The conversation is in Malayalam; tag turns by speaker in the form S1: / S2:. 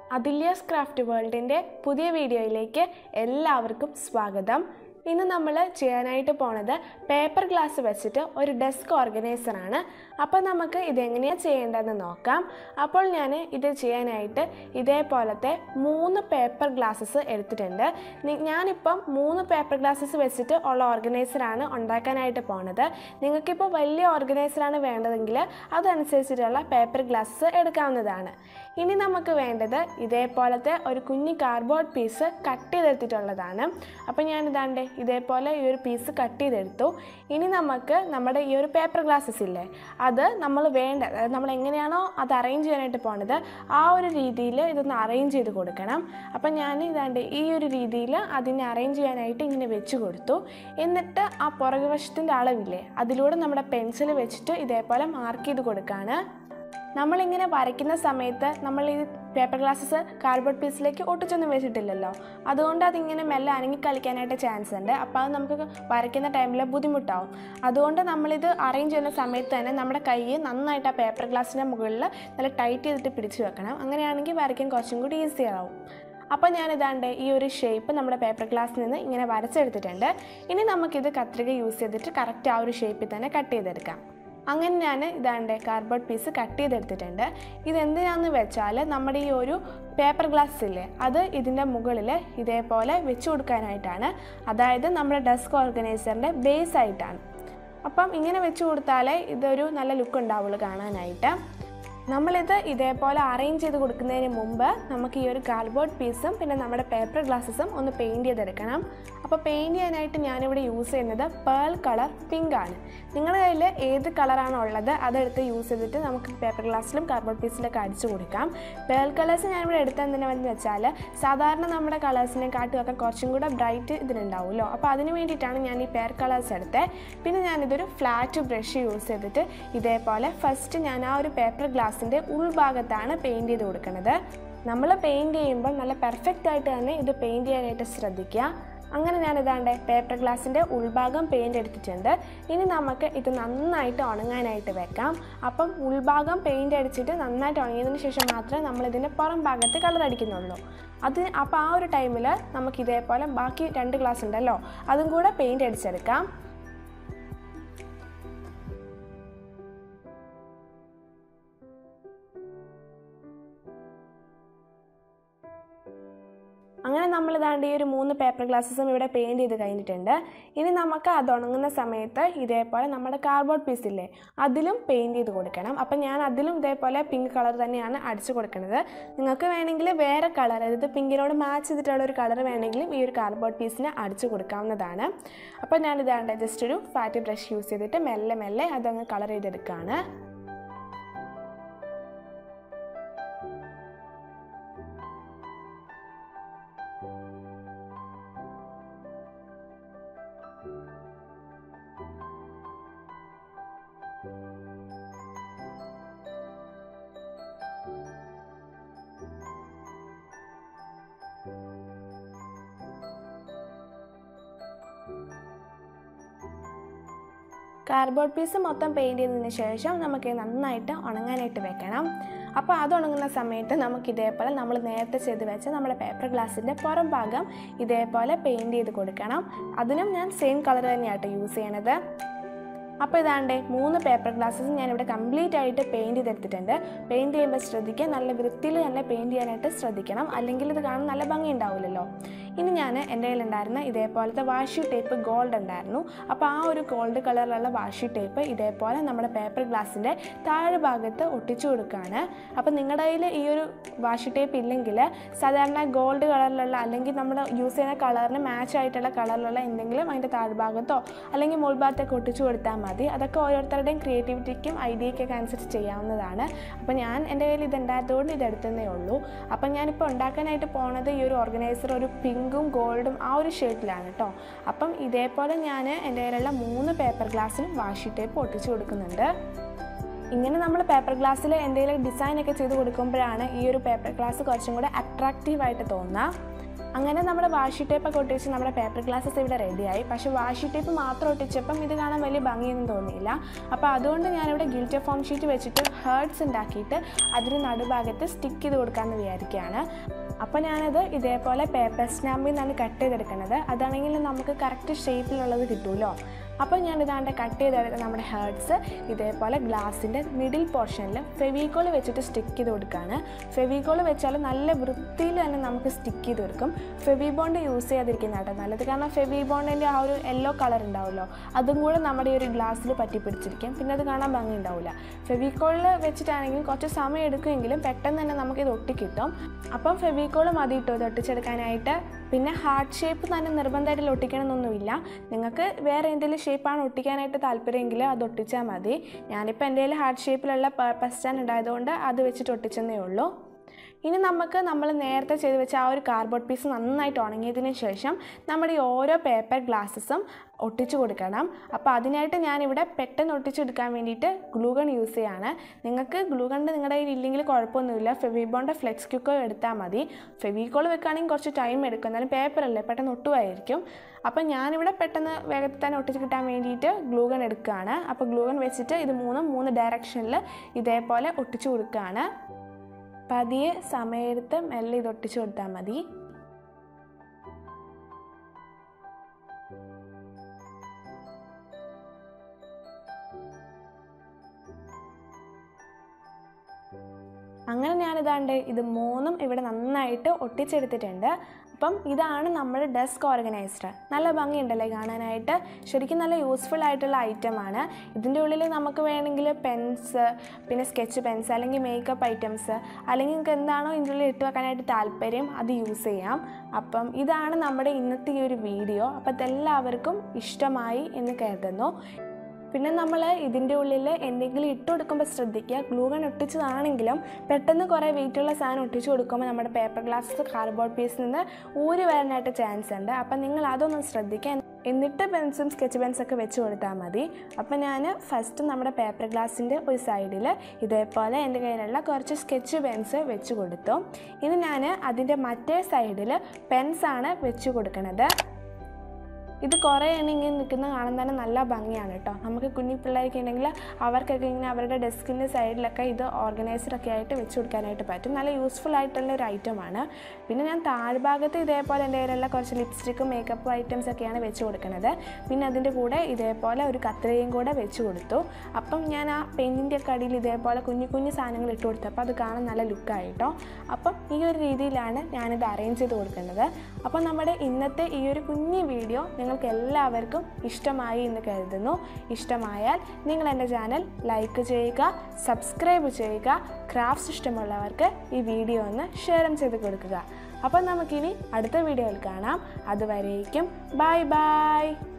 S1: അതുല്യാസ് ക്രാഫ്റ്റ് വേൾഡിൻ്റെ പുതിയ വീഡിയോയിലേക്ക് എല്ലാവർക്കും സ്വാഗതം ഇന്ന് നമ്മൾ ചെയ്യാനായിട്ട് പോണത് പേപ്പർ ഗ്ലാസ് വെച്ചിട്ട് ഒരു ഡെസ്ക് ഓർഗനൈസറാണ് അപ്പോൾ നമുക്ക് ഇതെങ്ങനെയാണ് ചെയ്യേണ്ടതെന്ന് നോക്കാം അപ്പോൾ ഞാൻ ഇത് ചെയ്യാനായിട്ട് ഇതേപോലത്തെ മൂന്ന് പേപ്പർ ഗ്ലാസ്സസ് എടുത്തിട്ടുണ്ട് നി- ഞാനിപ്പം മൂന്ന് പേപ്പർ ഗ്ലാസ്സസ് വെച്ചിട്ട് ഉള്ള ഓർഗനൈസറാണ് ഉണ്ടാക്കാനായിട്ട് പോണത് നിങ്ങൾക്കിപ്പോൾ വലിയ ഓർഗനൈസറാണ് വേണ്ടതെങ്കിൽ അതനുസരിച്ചിട്ടുള്ള പേപ്പർ ഗ്ലാസ്സസ് എടുക്കാവുന്നതാണ് ഇനി നമുക്ക് വേണ്ടത് ഇതേപോലത്തെ ഒരു കുഞ്ഞി കാർഡ്ബോർഡ് പീസ് കട്ട് ചെയ്തെടുത്തിട്ടുള്ളതാണ് അപ്പോൾ ഞാൻ ഇതാണ്ട് ഇതേപോലെ ഈ ഒരു പീസ് കട്ട് ചെയ്തെടുത്തു ഇനി നമുക്ക് നമ്മുടെ ഈ ഒരു പേപ്പർ ഗ്ലാസ്സസ് ഇല്ലേ അത് നമ്മൾ വേണ്ട അതായത് നമ്മൾ എങ്ങനെയാണോ അത് അറേഞ്ച് ചെയ്യാനായിട്ട് പോണത് ആ ഒരു രീതിയിൽ ഇതൊന്ന് അറേഞ്ച് ചെയ്ത് കൊടുക്കണം അപ്പം ഞാൻ ഇതാണ്ട് ഈ ഒരു രീതിയിൽ അതിനെ അറേഞ്ച് ചെയ്യാനായിട്ട് ഇങ്ങനെ വെച്ച് കൊടുത്തു എന്നിട്ട് ആ പുറകുവശത്തിൻ്റെ അളവില്ലേ അതിലൂടെ നമ്മുടെ പെൻസിൽ വെച്ചിട്ട് ഇതേപോലെ മാർക്ക് ചെയ്ത് കൊടുക്കുകയാണ് നമ്മളിങ്ങനെ വരയ്ക്കുന്ന സമയത്ത് നമ്മൾ ഈ പേപ്പർ ഗ്ലാസ്സസ് കാർഡ്ബോർഡ് പീസിലേക്ക് ഒട്ടിച്ചൊന്നും വെച്ചിട്ടില്ലല്ലോ അതുകൊണ്ട് അതിങ്ങനെ മെല്ലെ അനങ്ങി കളിക്കാനായിട്ട് ചാൻസ് ഉണ്ട് അപ്പോൾ അത് നമുക്ക് വരയ്ക്കുന്ന ടൈമിൽ ബുദ്ധിമുട്ടാവും അതുകൊണ്ട് നമ്മളിത് അറേഞ്ച് ചെയ്യുന്ന സമയത്ത് തന്നെ നമ്മുടെ കൈ നന്നായിട്ട് ആ പേപ്പർ ഗ്ലാസ്സിൻ്റെ മുകളിൽ നല്ല ടൈറ്റ് ചെയ്തിട്ട് പിടിച്ചു വെക്കണം അങ്ങനെയാണെങ്കിൽ വരയ്ക്കാൻ കുറച്ചും കൂടി ഈസി ആവും അപ്പോൾ ഞാനിതാണ്ട് ഈ ഒരു ഷേപ്പ് നമ്മുടെ പേപ്പർ ഗ്ലാസ്സിൽ നിന്ന് ഇങ്ങനെ വരച്ചെടുത്തിട്ടുണ്ട് ഇനി നമുക്കിത് കത്രിക യൂസ് ചെയ്തിട്ട് കറക്റ്റ് ആ ഒരു ഷേപ്പിൽ തന്നെ കട്ട് ചെയ്തെടുക്കാം അങ്ങനെ ഞാൻ ഇതാണ്ട് കാർഡ്ബോർഡ് പീസ് കട്ട് ചെയ്തെടുത്തിട്ടുണ്ട് ഇതെന്തിനാന്ന് വെച്ചാൽ നമ്മുടെ ഈ ഒരു പേപ്പർ ഗ്ലാസ് ഇല്ലേ അത് ഇതിൻ്റെ മുകളിൽ ഇതേപോലെ വെച്ച് കൊടുക്കാനായിട്ടാണ് അതായത് നമ്മുടെ ഡെസ്ക് ഓർഗനൈസറിൻ്റെ ബേസ് ആയിട്ടാണ് അപ്പം ഇങ്ങനെ വെച്ച് കൊടുത്താലേ ഇതൊരു നല്ല ലുക്ക് ഉണ്ടാവുള്ളൂ കാണാനായിട്ട് നമ്മളിത് ഇതേപോലെ അറേഞ്ച് ചെയ്ത് കൊടുക്കുന്നതിന് മുമ്പ് നമുക്ക് ഈ ഒരു കാർഡ്ബോർഡ് പീസും പിന്നെ നമ്മുടെ പേപ്പർ ഗ്ലാസ്സസും ഒന്ന് പെയിൻറ് ചെയ്തെടുക്കണം അപ്പോൾ പെയിൻറ് ചെയ്യാനായിട്ട് ഞാനിവിടെ യൂസ് ചെയ്യുന്നത് പേൾ കളർ പിങ്ക് ആണ് നിങ്ങളുടെ കയ്യിൽ ഏത് കളറാണോ ഉള്ളത് അതെടുത്ത് യൂസ് ചെയ്തിട്ട് നമുക്ക് പേപ്പർ ഗ്ലാസ്സിലും കാർഡ്ബോർഡ് പീസിലൊക്കെ അടിച്ചു കൊടുക്കാം പേൾ കളേഴ്സ് ഞാനിവിടെ എടുത്തത് എന്തിനാണെന്ന് വെച്ചാൽ സാധാരണ നമ്മുടെ കളേഴ്സിനെ കാട്ടുമൊക്കെ കുറച്ചും കൂടെ ബ്രൈറ്റ് ഇതിനുണ്ടാവുമല്ലോ അപ്പോൾ അതിന് വേണ്ടിയിട്ടാണ് ഞാൻ ഈ പേർ കളേഴ്സ് എടുത്തത് പിന്നെ ഞാനിതൊരു ഫ്ലാറ്റ് ബ്രഷ് യൂസ് ചെയ്തിട്ട് ഇതേപോലെ ഫസ്റ്റ് ഞാൻ ആ ഒരു പേപ്പർ ഗ്ലാസിൻ്റെ ഉൾഭാഗത്താണ് പെയിൻറ് ചെയ്ത് കൊടുക്കുന്നത് നമ്മൾ പെയിൻറ് ചെയ്യുമ്പോൾ നല്ല പെർഫെക്റ്റ് ആയിട്ട് തന്നെ ഇത് പെയിൻറ് ചെയ്യാനായിട്ട് ശ്രദ്ധിക്കുക അങ്ങനെ ഞാൻ ഇതാണ്ട് പേപ്പർ ഗ്ലാസിൻ്റെ ഉൾഭാഗം പെയിൻറ് എടുത്തിട്ടുണ്ട് ഇനി നമുക്ക് ഇത് നന്നായിട്ട് ഉണങ്ങാനായിട്ട് വെക്കാം അപ്പം ഉൾഭാഗം പെയിൻറ് അടിച്ചിട്ട് നന്നായിട്ട് ഉണങ്ങിയതിന് ശേഷം മാത്രമേ നമ്മൾ ഇതിൻ്റെ പുറം ഭാഗത്ത് കളർ അടിക്കുന്നുള്ളൂ അത് അപ്പോൾ ആ ഒരു ടൈമിൽ നമുക്ക് ഇതേപോലെ ബാക്കി രണ്ട് ഗ്ലാസ് ഉണ്ടല്ലോ അതും കൂടെ പെയിൻറ് അടിച്ചെടുക്കാം അങ്ങനെ നമ്മൾ ഇതാണ്ട് ഈ ഒരു മൂന്ന് പേപ്പർ ഗ്ലാസ്സസും ഇവിടെ പെയിൻറ് ചെയ്ത് കഴിഞ്ഞിട്ടുണ്ട് ഇനി നമുക്ക് അത് ഉണങ്ങുന്ന സമയത്ത് ഇതേപോലെ നമ്മുടെ കാർഡ്ബോർഡ് പീസ് ഇല്ലേ അതിലും പെയിൻറ് ചെയ്ത് കൊടുക്കണം അപ്പം ഞാൻ അതിലും ഇതേപോലെ പിങ്ക് കളർ തന്നെയാണ് അടിച്ചു കൊടുക്കുന്നത് നിങ്ങൾക്ക് വേണമെങ്കിൽ വേറെ കളർ അതായത് പിങ്കിനോട് മാച്ച് ചെയ്തിട്ടുള്ള ഒരു കളർ വേണമെങ്കിലും ഈ ഒരു കാർഡ്ബോർഡ് പീസിന് അടിച്ചു കൊടുക്കാവുന്നതാണ് അപ്പോൾ ഞാൻ ഇതാണ്ട് ജസ്റ്റ് ഒരു ഫാറ്റ് ബ്രഷ് യൂസ് ചെയ്തിട്ട് മെല്ലെ മെല്ലെ അതങ്ങ് കളർ ചെയ്തെടുക്കുകയാണ് കാർഡ്ബോർഡ് പീസ് മൊത്തം പെയിൻറ് ചെയ്തതിന് ശേഷം നമുക്ക് നന്നായിട്ട് ഉണങ്ങാനായിട്ട് വെക്കണം അപ്പോൾ അത് ഉണങ്ങുന്ന സമയത്ത് നമുക്ക് ഇതേപോലെ നമ്മൾ നേരത്തെ ചെയ്ത് വെച്ച നമ്മുടെ പേപ്പർ ഗ്ലാസിൻ്റെ പുറം ഭാഗം ഇതേപോലെ പെയിൻറ് ചെയ്ത് കൊടുക്കണം അതിനും ഞാൻ സെയിം കളർ തന്നെയാട്ടോ യൂസ് ചെയ്യണത് അപ്പോൾ ഇതാണ്ട് മൂന്ന് പേപ്പർ ഗ്ലാസ്സസ് ഞാനിവിടെ കംപ്ലീറ്റ് ആയിട്ട് പെയിൻറ് ചെയ്തെടുത്തിട്ടുണ്ട് പെയിൻറ് ചെയ്യുമ്പോൾ ശ്രദ്ധിക്കുക നല്ല വൃത്തിയിൽ തന്നെ പെയിൻറ് ചെയ്യാനായിട്ട് ശ്രദ്ധിക്കണം അല്ലെങ്കിൽ ഇത് കാണാൻ നല്ല ഭംഗി ഉണ്ടാവില്ലല്ലോ ഇനി ഞാൻ എൻ്റെ കയ്യിലുണ്ടായിരുന്ന ഇതേപോലത്തെ വാഷി ടേപ്പ് ഗോൾഡ് ഉണ്ടായിരുന്നു അപ്പോൾ ആ ഒരു ഗോൾഡ് കളറിലുള്ള വാഷി ടേപ്പ് ഇതേപോലെ നമ്മുടെ പേപ്പർ ഗ്ലാസിൻ്റെ താഴെ ഭാഗത്ത് ഒട്ടിച്ചു കൊടുക്കുകയാണ് അപ്പോൾ നിങ്ങളുടെ കയ്യിൽ ഈ ഒരു വാഷി ടേപ്പ് ഇല്ലെങ്കിൽ സാധാരണ ഗോൾഡ് കളറിലുള്ള അല്ലെങ്കിൽ നമ്മൾ യൂസ് ചെയ്യുന്ന കളറിന് മാച്ച് ആയിട്ടുള്ള കളറിലുള്ള എന്തെങ്കിലും അതിൻ്റെ താഴ്ഭാഗത്തോ അല്ലെങ്കിൽ മുൾഭാഗത്തൊക്കെ ഒട്ടിച്ചു കൊടുത്താൽ മതി അതൊക്കെ ഓരോരുത്തരുടെയും ക്രിയേറ്റിവിറ്റിക്കും ഐഡിയയ്ക്കൊക്കെ അനുസരിച്ച് ചെയ്യാവുന്നതാണ് അപ്പോൾ ഞാൻ എൻ്റെ കയ്യിൽ ഇതുണ്ടായതുകൊണ്ട് ഇത് എടുത്തതേ ഉള്ളൂ അപ്പം ഞാനിപ്പോൾ ഉണ്ടാക്കാനായിട്ട് പോണത് ഈ ഒരു ഓർഗനൈസർ ഒരു പിങ്കും ഗോൾഡും ആ ഒരു ഷെയ്ഡിലാണ് കേട്ടോ അപ്പം ഇതേപോലെ ഞാൻ എൻ്റെ കയ്യിലുള്ള മൂന്ന് പേപ്പർ ഗ്ലാസ്സിലും വാഷി ടേപ്പ് ഒട്ടിച്ചു കൊടുക്കുന്നുണ്ട് ഇങ്ങനെ നമ്മൾ പേപ്പർ ഗ്ലാസ്സിൽ എന്തെങ്കിലും ഡിസൈൻ ഒക്കെ ചെയ്ത് കൊടുക്കുമ്പോഴാണ് ഈ ഒരു പേപ്പർ ഗ്ലാസ് കുറച്ചും കൂടെ അട്രാക്റ്റീവായിട്ട് തോന്നുക അങ്ങനെ നമ്മുടെ വാഷി ടേപ്പൊക്കെ ഒട്ടിച്ച് നമ്മുടെ പേപ്പർ ഗ്ലാസ്സസ് ഇവിടെ റെഡിയായി പക്ഷേ വാഷി ടേപ്പ് മാത്രം ഒട്ടിച്ചപ്പം ഇത് കാണാൻ വലിയ ഭംഗിയൊന്നും തോന്നിയില്ല അപ്പോൾ അതുകൊണ്ട് ഞാനിവിടെ ഗിൽറ്റർ ഫോം ഷീറ്റ് വെച്ചിട്ട് ഹേർട്സ് ഉണ്ടാക്കിയിട്ട് അതിന് നടുഭാഗത്ത് സ്റ്റിക്ക് ചെയ്ത് കൊടുക്കാമെന്ന് വിചാരിക്കുകയാണ് അപ്പോൾ ഞാനത് ഇതേപോലെ പേപ്പർ സ്റ്റാമ്പിൽ നിന്നാണ് കട്ട് ചെയ്തെടുക്കുന്നത് അതാണെങ്കിൽ നമുക്ക് കറക്റ്റ് ഷേപ്പിലുള്ളത് കിട്ടുമല്ലോ അപ്പോൾ ഞാൻ ഇതാണ്ട് കട്ട് ചെയ്തെടുക്കുന്ന നമ്മുടെ ഹേർട്സ് ഇതേപോലെ ഗ്ലാസിൻ്റെ മിഡിൽ പോർഷനിൽ ഫെവിക്കോൾ വെച്ചിട്ട് സ്റ്റിക്ക് ചെയ്ത് കൊടുക്കുകയാണ് ഫെവിക്കോൾ വെച്ചാൽ നല്ല വൃത്തിയിൽ തന്നെ നമുക്ക് സ്റ്റിക്ക് ചെയ്ത് കൊടുക്കും ഫെവി ബോണ്ട് യൂസ് ചെയ്യാതിരിക്കുന്ന കേട്ടോ നല്ലത് കാരണം ഫെവി ബോണ്ടിൻ്റെ ആ ഒരു യെല്ലോ കളർ ഉണ്ടാവുമല്ലോ അതും കൂടെ നമ്മുടെ ഈ ഒരു ഗ്ലാസ്സിൽ പറ്റി പിടിച്ചിരിക്കും പിന്നെ അത് കാണാൻ ഭംഗി ഉണ്ടാവില്ല ഫെവിക്കോളിൽ വെച്ചിട്ടാണെങ്കിലും കുറച്ച് സമയം എടുക്കുമെങ്കിലും പെട്ടെന്ന് തന്നെ നമുക്ക് ഇത് ഒട്ടിക്കിട്ടും അപ്പം ഫെവിക്കോൾ മതി ഇട്ടോ ഇത് ഒട്ടിച്ചെടുക്കാനായിട്ട് പിന്നെ ഹാർട്ട് ഷേപ്പ് തന്നെ നിർബന്ധമായിട്ട് ഒട്ടിക്കണമെന്നൊന്നുമില്ല നിങ്ങൾക്ക് വേറെ എന്തെങ്കിലും ഷേപ്പാണ് ഒട്ടിക്കാനായിട്ട് താല്പര്യമെങ്കിൽ അത് ഒട്ടിച്ചാൽ മതി ഞാനിപ്പോൾ എൻ്റെ കയ്യിൽ ഹാർട്ട് ഷേപ്പിലുള്ള പേപ്പർ സ്റ്റാൻഡ് ഉണ്ടായതുകൊണ്ട് അത് വെച്ചിട്ട് ഒട്ടിച്ചെന്നേ ഉള്ളൂ ഇനി നമുക്ക് നമ്മൾ നേരത്തെ ചെയ്ത് വെച്ച ആ ഒരു കാർഡ്ബോർഡ് പീസ് നന്നായിട്ട് ഉണങ്ങിയതിന് ശേഷം നമ്മുടെ ഈ ഓരോ പേപ്പർ ഗ്ലാസ്സസും ഒട്ടിച്ചു കൊടുക്കണം അപ്പോൾ അതിനായിട്ട് ഞാനിവിടെ പെട്ടെന്ന് ഒട്ടിച്ചെടുക്കാൻ വേണ്ടിയിട്ട് ഗ്ലൂഗൺ യൂസ് ചെയ്യാണ് നിങ്ങൾക്ക് ഗ്ലൂഗൺ നിങ്ങളുടെ കയ്യിൽ ഇല്ലെങ്കിൽ കുഴപ്പമൊന്നുമില്ല ഫെവിബോണ്ട് ഫ്ലെക്സ് ക്യൂക്കോ എടുത്താൽ മതി ഫെവിക്കോൾ വെക്കുകയാണെങ്കിൽ കുറച്ച് ടൈം എടുക്കും എന്നാലും പേപ്പറല്ലേ പെട്ടെന്ന് ഒട്ടുമായിരിക്കും അപ്പോൾ ഞാനിവിടെ പെട്ടെന്ന് വേഗത്തിൽ തന്നെ ഒട്ടിച്ച് കിട്ടാൻ വേണ്ടിയിട്ട് ഗ്ലൂഗൺ എടുക്കുകയാണ് അപ്പോൾ ഗ്ലൂഗൺ വെച്ചിട്ട് ഇത് മൂന്നും മൂന്ന് ഡയറക്ഷനിൽ ഇതേപോലെ ഒട്ടിച്ചു കൊടുക്കുകയാണ് പതിയെ സമയത്ത് മെല്ലെ ഇത് ഒട്ടിച്ചു കൊടുത്താൽ മതി അങ്ങനെ ഞാനിതാണ്ട് ഇത് മൂന്നും ഇവിടെ നന്നായിട്ട് ഒട്ടിച്ചെടുത്തിട്ടുണ്ട് അപ്പം ഇതാണ് നമ്മുടെ ഡെസ്ക് ഓർഗനൈസർ നല്ല ഭംഗിയുണ്ടല്ലേ കാണാനായിട്ട് ശരിക്കും നല്ല യൂസ്ഫുൾ ആയിട്ടുള്ള ഐറ്റമാണ് ഇതിൻ്റെ ഉള്ളിൽ നമുക്ക് വേണമെങ്കിൽ പെൻസ് പിന്നെ സ്കെച്ച് പെൻസ് അല്ലെങ്കിൽ മേക്കപ്പ് ഐറ്റംസ് അല്ലെങ്കിൽ നിങ്ങൾക്ക് എന്താണോ ഇതിൻ്റെ ഉള്ളിൽ ഇട്ട് വെക്കാനായിട്ട് താല്പര്യം അത് യൂസ് ചെയ്യാം അപ്പം ഇതാണ് നമ്മുടെ ഇന്നത്തെ ഈ ഒരു വീഡിയോ അപ്പോൾ ഇതെല്ലാവർക്കും ഇഷ്ടമായി എന്ന് കരുതുന്നു പിന്നെ നമ്മൾ ഇതിൻ്റെ ഉള്ളിൽ എന്തെങ്കിലും ഇട്ട് കൊടുക്കുമ്പോൾ ശ്രദ്ധിക്കുക ഗ്ലൂഗൺ ഒട്ടിച്ചതാണെങ്കിലും പെട്ടെന്ന് കുറേ വെയിറ്റുള്ള സാധനം ഒട്ടിച്ച് കൊടുക്കുമ്പോൾ നമ്മുടെ പേപ്പർ ഗ്ലാസ് കാർഡ്ബോർഡ് പീസിൽ നിന്ന് ഊരി വരാനായിട്ട് ചാൻസ് ഉണ്ട് അപ്പം നിങ്ങൾ അതൊന്നും ശ്രദ്ധിക്കുക എന്നിട്ട് പെൻസും സ്കെച്ച് പെൻസൊക്കെ വെച്ച് കൊടുത്താൽ മതി അപ്പം ഞാൻ ഫസ്റ്റ് നമ്മുടെ പേപ്പർ ഗ്ലാസിൻ്റെ ഒരു സൈഡിൽ ഇതേപോലെ എൻ്റെ കയ്യിലുള്ള കുറച്ച് സ്കെച്ച് പെൻസ് വെച്ച് കൊടുത്തു ഇനി ഞാൻ അതിൻ്റെ മറ്റേ സൈഡിൽ പെൻസാണ് വെച്ച് കൊടുക്കുന്നത് ഇത് കുറേ എണ്ണം ഇങ്ങനെ നിൽക്കുന്ന കാണാൻ തന്നെ നല്ല ഭംഗിയാണ് കേട്ടോ നമുക്ക് കുഞ്ഞി പിള്ളേർക്ക് ഉണ്ടെങ്കിൽ അവർക്കൊക്കെ ഇങ്ങനെ അവരുടെ ഡെസ്കിൻ്റെ സൈഡിലൊക്കെ ഇത് ഓർഗനൈസറൊക്കെ ആയിട്ട് വെച്ച് കൊടുക്കാനായിട്ട് പറ്റും നല്ല യൂസ്ഫുൾ ആയിട്ടുള്ള ഒരു ഐറ്റമാണ് പിന്നെ ഞാൻ താഴ്ഭാഗത്ത് ഇതേപോലെ എൻ്റെ കയ്യിലുള്ള കുറച്ച് ലിപ്സ്റ്റിക്കും മേക്കപ്പ് ഐറ്റംസ് ഒക്കെയാണ് വെച്ച് കൊടുക്കുന്നത് പിന്നെ അതിൻ്റെ കൂടെ ഇതേപോലെ ഒരു കത്രികയും കൂടെ വെച്ച് കൊടുത്തു അപ്പം ഞാൻ ആ പെയിൻറ്റിൻ്റെ ഒക്കെ അടിയിൽ ഇതേപോലെ കുഞ്ഞു കുഞ്ഞു സാധനങ്ങൾ ഇട്ട് കൊടുത്തു അപ്പോൾ അത് കാണാൻ നല്ല ലുക്കായിട്ടോ അപ്പം ഈ ഒരു രീതിയിലാണ് ഞാനിത് അറേഞ്ച് ചെയ്ത് കൊടുക്കുന്നത് അപ്പോൾ നമ്മുടെ ഇന്നത്തെ ഈ ഒരു കുഞ്ഞു വീഡിയോ നിങ്ങൾക്ക് എല്ലാവർക്കും ഇഷ്ടമായി എന്ന് കരുതുന്നു ഇഷ്ടമായാൽ നിങ്ങൾ എൻ്റെ ചാനൽ ലൈക്ക് ചെയ്യുക സബ്സ്ക്രൈബ് ചെയ്യുക ക്രാഫ്റ്റ്സ് ഇഷ്ടമുള്ളവർക്ക് ഈ വീഡിയോ ഒന്ന് ഷെയറും ചെയ്ത് കൊടുക്കുക അപ്പോൾ നമുക്കിനി അടുത്ത വീഡിയോയിൽ കാണാം അതുവരേക്കും ബൈ ബൈ